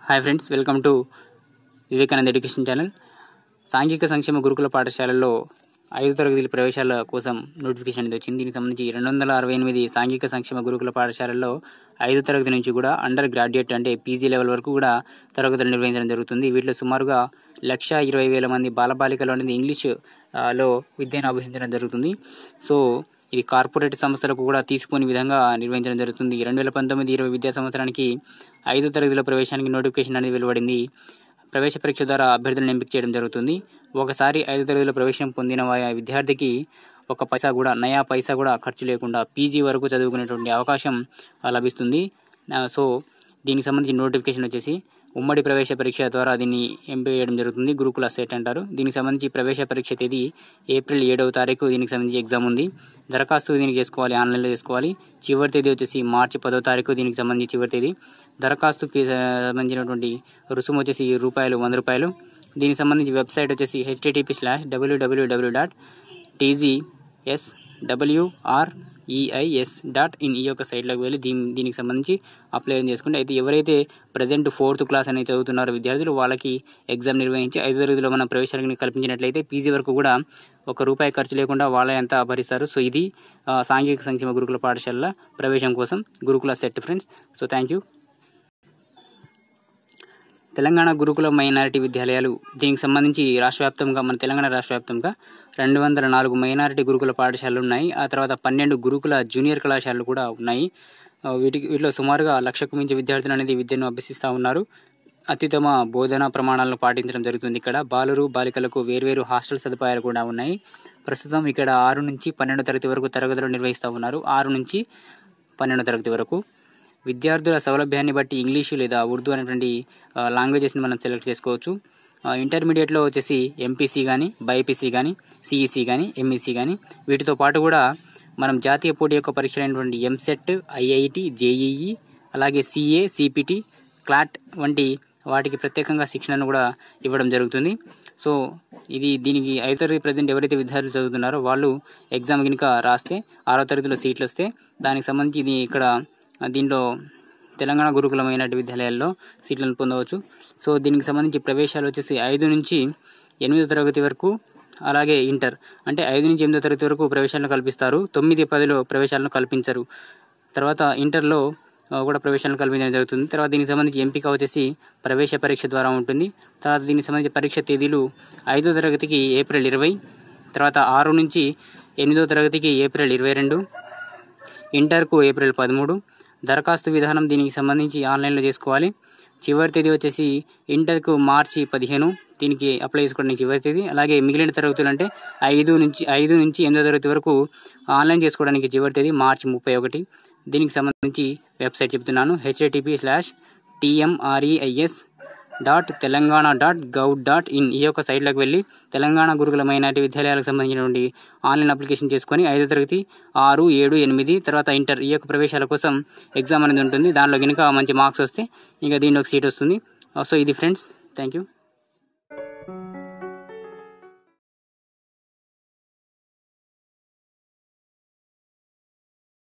hi friends welcome to Vivekananda education channel సాంఘిక సంక్షేమ గురుకుల పాఠశాలల్లో ఐదు తరగతుల ప్రవేశాల కోసం నోటిఫికేషన్ అనేది వచ్చింది దీనికి సంబంధించి రెండు వందల అరవై ఎనిమిది సాంఘిక సంక్షేమ గురుకుల పాఠశాలల్లో ఐదు తరగతి నుంచి కూడా అండర్ గ్రాడ్యుయేట్ అంటే పీజీ లెవెల్ వరకు కూడా తరగతులు నిర్వహించడం జరుగుతుంది వీటిలో సుమారుగా లక్ష ఇరవై వేల మంది బాలబాలికలు అనేది ఇంగ్లీష్ ఆ, లో విద్యను అభ్యసించడం జరుగుతుంది సో ఇది కార్పొరేట్ సంస్థలకు కూడా తీసుకునే విధంగా నిర్వహించడం జరుగుతుంది రెండు వేల పంతొమ్మిది ఇరవై విద్యా సంవత్సరానికి ఐదు తరగతుల ప్రవేశానికి నోటిఫికేషన్ అనేది వెలువడింది ప్రవేశ పరీక్ష ద్వారా అభ్యర్థులను ఎంపిక చేయడం జరుగుతుంది ఒకసారి ఐదు తరగతుల ప్రవేశం పొందిన వా- విద్యార్థికి ఒక పైసా కూడా నయా పైసా కూడా ఖర్చు లేకుండా పీజీ వరకు చదువుకునేటువంటి అవకాశం ఆ, లభిస్తుంది ఆ, సో దీనికి సంబంధించి నోటిఫికేషన్ వచ్చేసి ఉమ్మడి ప్రవేశ పరీక్ష ద్వారా దీన్ని ఎంపిక చేయడం జరుగుతుంది గురుకుల సెట్ అంటారు దీనికి సంబంధించి ప్రవేశ పరీక్ష తేదీ ఏప్రిల్ ఏడవ తారీఖు దీనికి సంబంధించి ఎగ్జామ్ ఉంది దరఖాస్తు దీనికి చేసుకోవాలి ఆన్లైన్లో చేసుకోవాలి చివరి తేదీ వచ్చేసి మార్చి పదో తారీఖు దీనికి సంబంధించి చివరి తేదీ దరఖాస్తుకి ఆ, సంబంధించినటువంటి రుసుము వచ్చేసి రూపాయలు వంద రూపాయలు దీనికి సంబంధించి వెబ్సైట్ వచ్చేసి HTTP slash WWW dot TGS WREIS dot in ఈ యొక్క సైట్లోకి వెళ్ళి దీని దీనికి సంబంధించి అప్లై చేసుకుంటే అయితే ఎవరైతే ప్రజెంట్ ఫోర్త్ క్లాస్ అనేది చదువుతున్నారో విద్యార్థులు వాళ్ళకి ఎగ్జామ్ నిర్వహించి ఐదు తరగతిలో మన ప్రవేశాలను కల్పించినట్లయితే పీజీ వరకు కూడా ఒక రూపాయి ఖర్చు లేకుండా వాళ్ళే అంతా భరిస్తారు సో ఇది ఆ, సాంఘిక సంక్షేమ గురుకుల పాఠశాలల ప్రవేశం కోసం గురుకుల CET friends so thank you Telangana గురుకుల మైనారిటీ విద్యాలయాలు దీనికి సంబంధించి రాష్ట్ర వ్యాప్తంగా మన తెలంగాణ రాష్ట్ర వ్యాప్తంగా రెండు వందల నాలుగు మైనారిటీ గురుకుల పాఠశాలలు ఉన్నాయి ఆ తర్వాత పన్నెండు గురుకుల జూనియర్ కళాశాలలు కూడా ఉన్నాయి ఆ, వీటికి వీటిలో సుమారుగా లక్షకు మించి విద్యార్థులు అనేది విద్యను అభ్యసిస్తూ ఉన్నారు అత్యుత్తమ బోధనా ప్రమాణాలను పాటించడం జరుగుతుంది ఇక్కడ బాలురు బాలికలకు వేర్వేరు హాస్టల్ సదుపాయాలు కూడా ఉన్నాయి ప్రస్తుతం ఇక్కడ ఆరు నుంచి పన్నెండు తరగతి వరకు తరగతులు నిర్వహిస్తూ ఉన్నారు ఆరు నుంచి పన్నెండో తరగతి వరకు విద్యార్థుల సౌలభ్యాన్ని బట్టి ఇంగ్లీషు లేదా ఉర్దూ అనేటువంటి ఆ, లాంగ్వేజెస్ని మనం సెలెక్ట్ చేసుకోవచ్చు ఆ, ఇంటర్మీడియట్లో వచ్చేసి ఎంపీసీ కానీ బైపీసీ కానీ సిఈసీ కానీ ఎంఈసీ కానీ వీటితో పాటు కూడా మనం జాతీయ పోటీ యొక్క పరీక్షలైనటువంటి ఎంసెట్ ఐఐటి జేఈఈ అలాగే సిఏ సిపిటి క్లాట్ వంటి వాటికి ప్రత్యేకంగా శిక్షణను కూడా ఇవ్వడం జరుగుతుంది సో ఇది దీనికి ఐదో తరగతి ప్రజెంట్ ఎవరైతే విద్యార్థులు చదువుతున్నారో వాళ్ళు ఎగ్జామ్ కనుక రాస్తే ఆరో తరగతిలో సీట్లు వస్తే దానికి సంబంధించి ఇది ఇక్కడ ఆ, దీంట్లో తెలంగాణ గురుకులమైన విద్యాలయాల్లో సీట్లను పొందవచ్చు సో దీనికి సంబంధించి ప్రవేశాలు వచ్చేసి ఐదు నుంచి ఎనిమిదో తరగతి వరకు అలాగే ఇంటర్ అంటే ఐదు నుంచి ఎనిమిదో తరగతి వరకు ప్రవేశాలను కల్పిస్తారు తొమ్మిది పదిలో ప్రవేశాలను కల్పించరు తర్వాత ఇంటర్లో ఆ, కూడా ప్రవేశాలను కల్పించడం జరుగుతుంది తర్వాత దీనికి సంబంధించి ఎంపిక వచ్చేసి ప్రవేశ పరీక్ష ద్వారా ఉంటుంది తర్వాత దీనికి సంబంధించి పరీక్ష తేదీలు ఐదో తరగతికి ఏప్రిల్ ఇరవై తర్వాత ఆరు నుంచి ఎనిమిదో తరగతికి ఏప్రిల్ ఇరవై రెండు ఇంటర్కు ఏప్రిల్ పదమూడు దరఖాస్తు విధానం దీనికి సంబంధించి ఆన్లైన్లో చేసుకోవాలి చివరి తేదీ వచ్చేసి ఇంటర్కు మార్చి పదిహేను దీనికి అప్లై చేసుకోవడానికి చివరి తేదీ అలాగే మిగిలిన తరగతులు అంటే ఐదు నుంచి ఐదు నుంచి ఎనిమిదో తరగతి వరకు ఆన్లైన్ చేసుకోవడానికి చివరి తేదీ మార్చి ముప్పై ఒకటి దీనికి సంబంధించి వెబ్సైట్ చెప్తున్నాను HTTP slash TMREIS dot Telangana dot gov dot in ఈ యొక్క సైట్లోకి వెళ్ళి తెలంగాణ గురుకుల మైనార్టీ విద్యాలయాలకు సంబంధించినటువంటి ఆన్లైన్ అప్లికేషన్ చేసుకొని ఐదో తరగతి ఆరు ఏడు ఎనిమిది తర్వాత ఇంటర్ ఈ యొక్క ప్రవేశాల కోసం ఎగ్జామ్ అనేది ఉంటుంది దానిలో కనుక మంచి మార్క్స్ వస్తే ఇంకా దీనిలో ఒక సీట్ వస్తుంది సో ఇది ఫ్రెండ్స్ థ్యాంక్ యూ